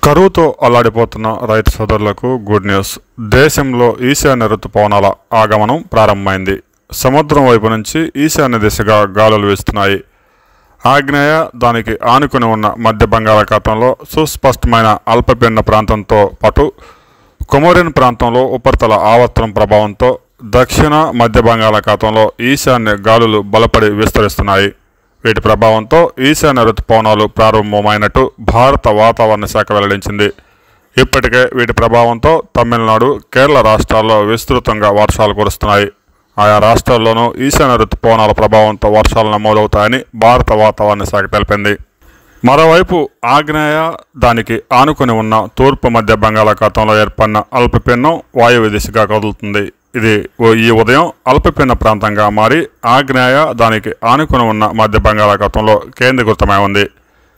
కరువుతో అల్లాడిపోతున్న రైతు సోదరులకు గుడ్ న్యూస్ దేశంలో ఈశాన్య ఋతుపవనాల ఆగమనం ప్రారంభమైంది సముద్రం వైపు నుంచి ఈశాన్య దిశగా గాలులు వీస్తున్నాయి ఆగ్నేయ దానికి ఆనుకుని ఉన్న మధ్య బంగాళాఖాతంలో సుస్పష్టమైన అల్పపీడన ప్రాంతంతో పాటు కొమోరిన్ ప్రాంతంలో ఉపరితల ఆవర్తనం ప్రభావంతో దక్షిణ మధ్య బంగాళాఖాతంలో ఈశాన్య గాలులు బలపడి విస్తరిస్తున్నాయి వీటి ప్రభావంతో ఈశాన్య ఋతుపవనాలు ప్రారంభమైనట్టు భారత వాతావరణ శాఖ వెల్లడించింది ఇప్పటికే వీటి ప్రభావంతో తమిళనాడు కేరళ రాష్ట్రాల్లో విస్తృతంగా వర్షాలు కురుస్తున్నాయి ఆయా రాష్ట్రాల్లోనూ ఈశాన్య ఋతుపవనాల ప్రభావంతో వర్షాలు నమోదవుతాయని భారత వాతావరణ శాఖ తెలిపింది మరోవైపు ఆగ్నేయ దానికి ఆనుకుని ఉన్న తూర్పు మధ్య బంగాళాఖాతంలో ఏర్పడిన అల్పపీడనం వాయువ్య దిశగా కదులుతుంది ఇది ఓ- ఈ ఉదయం అల్పపీడన ప్రాంతంగా మారి ఆగ్నేయ దానికి ఆనుకుని ఉన్న మధ్య బంగాళాఖాతంలో కేంద్రీకృతమై ఉంది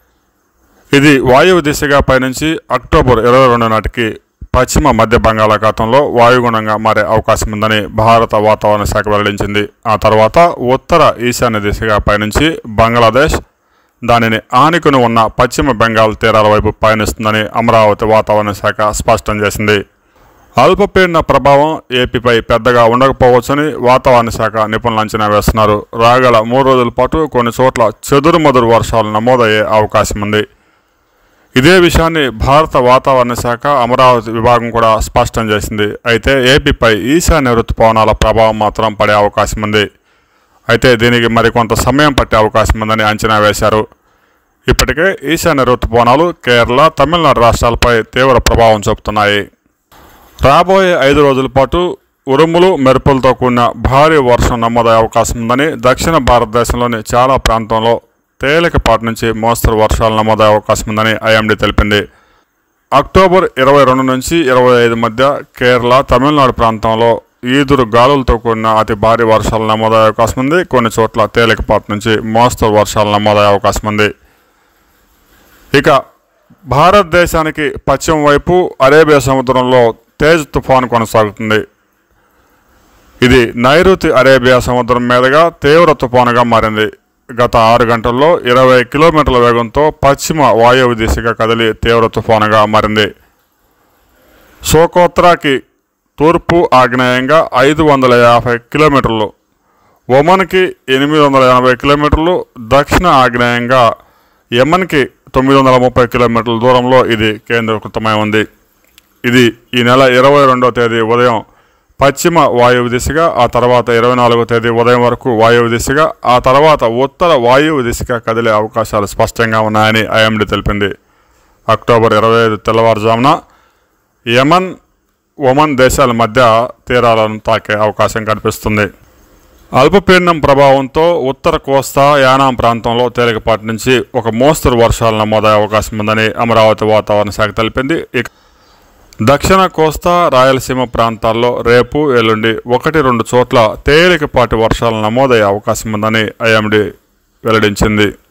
ఇది వాయువ్య దిశగా పయనించి అక్టోబర్ ఇరవై రెండు నాటికి పశ్చిమ మధ్య బంగాళాఖాతంలో వాయుగుణంగా మారే అవకాశం ఉందని భారత వాతావరణ శాఖ వెల్లడించింది ఆ తర్వాత ఉత్తర ఈశాన్య దిశగా పయనించి బంగ్లాదేశ్ దానిని ఆనుకుని ఉన్న పశ్చిమ బెంగాల్ తీరాల వైపు పయనిస్తుందని అమరావతి వాతావరణ శాఖ స్పష్టం చేసింది అల్పపీడన ప్రభావం ఏపీపై పెద్దగా ఉండకపోవచ్చని వాతావరణ శాఖ నిపుణులు అంచనా వేస్తున్నారు రాగల మూడు రోజుల పాటు కొన్ని చోట్ల చెదురుమదురు వర్షాలు నమోదయ్యే అవకాశం ఉంది ఇదే విషయాన్ని భారత వాతావరణ శాఖ అమరావతి విభాగం కూడా స్పష్టం చేసింది అయితే ఏపీపై ఈశాన్య ఋతుపవనాల ప్రభావం మాత్రం పడే అవకాశం ఉంది అయితే దీనికి మరికొంత సమయం పట్టే అవకాశం ఉందని అంచనా వేశారు ఇప్పటికే ఈశాన్య ఋతుపవనాలు కేరళ తమిళనాడు రాష్ట్రాలపై తీవ్ర ప్రభావం చూపుతున్నాయి రాబోయే ఐదు రోజుల పాటు ఉరుములు మెరుపులతో కూడిన భారీ వర్షం నమోదయ్యే అవకాశం ఉందని దక్షిణ భారతదేశంలోని చాలా ప్రాంతంలో తేలికపాటి నుంచి మోస్తరు వర్షాలు నమోదయ్యే అవకాశం ఉందని ఐఎండీ తెలిపింది అక్టోబర్ ఇరవై రెండు నుంచి ఇరవై ఐదు మధ్య కేరళ తమిళనాడు ప్రాంతంలో ఈదురు గాలులతో కూడిన అతి భారీ వర్షాలు నమోదయ్యే అవకాశం ఉంది కొన్ని చోట్ల తేలికపాటి నుంచి మోస్తరు వర్షాలు నమోదయ్యే అవకాశం ఉంది ఇక భారతదేశానికి పశ్చిమ వైపు అరేబియా సముద్రంలో తేజ్ తుఫాన్ కొనసాగుతుంది ఇది నైరుతి అరేబియా సముద్రం మీదుగా తీవ్ర తుఫానుగా మారింది గత ఆరు గంటల్లో ఇరవై కిలోమీటర్ల వేగంతో పశ్చిమ వాయువ్య దిశగా కదిలి తీవ్ర తుఫానుగా మారింది సోకోత్రాకి తూర్పు ఆగ్నేయంగా ఐదు వందల యాభై కిలోమీటర్లు ఒమన్కి ఎనిమిది వందల ఎనభై కిలోమీటర్లు దక్షిణ ఆగ్నేయంగా యమన్కి తొమ్మిది వందల ముప్పై కిలోమీటర్ల దూరంలో ఇది కేంద్రీకృతమై ఉంది ఇది ఈ నెల ఇరవై రెండవ తేదీ ఉదయం పశ్చిమ వాయువ్య దిశగా ఆ తర్వాత ఇరవై నాలుగో తేదీ ఉదయం వరకు వాయువ్య దిశగా ఆ తర్వాత ఉత్తర వాయువ్య దిశగా కదిలే అవకాశాలు స్పష్టంగా ఉన్నాయని ఐఎండీ తెలిపింది అక్టోబర్ ఇరవై ఐదు తెల్లవారుజామున యమన్ ఒమన్ దేశాల మధ్య తీరాలను తాకే అవకాశం కనిపిస్తుంది అల్పపీడనం ప్రభావంతో ఉత్తర కోస్తా యానాం ప్రాంతంలో తేలికపాటి నుంచి ఒక మోస్తరు వర్షాలు నమోదయ్యే అవకాశం ఉందని అమరావతి వాతావరణ శాఖ తెలిపింది ఇక దక్షిణ కోస్తా రాయలసీమ ప్రాంతాల్లో రేపు ఎల్లుండి ఒకటి రెండు చోట్ల తేలికపాటి వర్షాలు నమోదయ్యే అవకాశం ఉందని ఐఎండీ వెల్లడించింది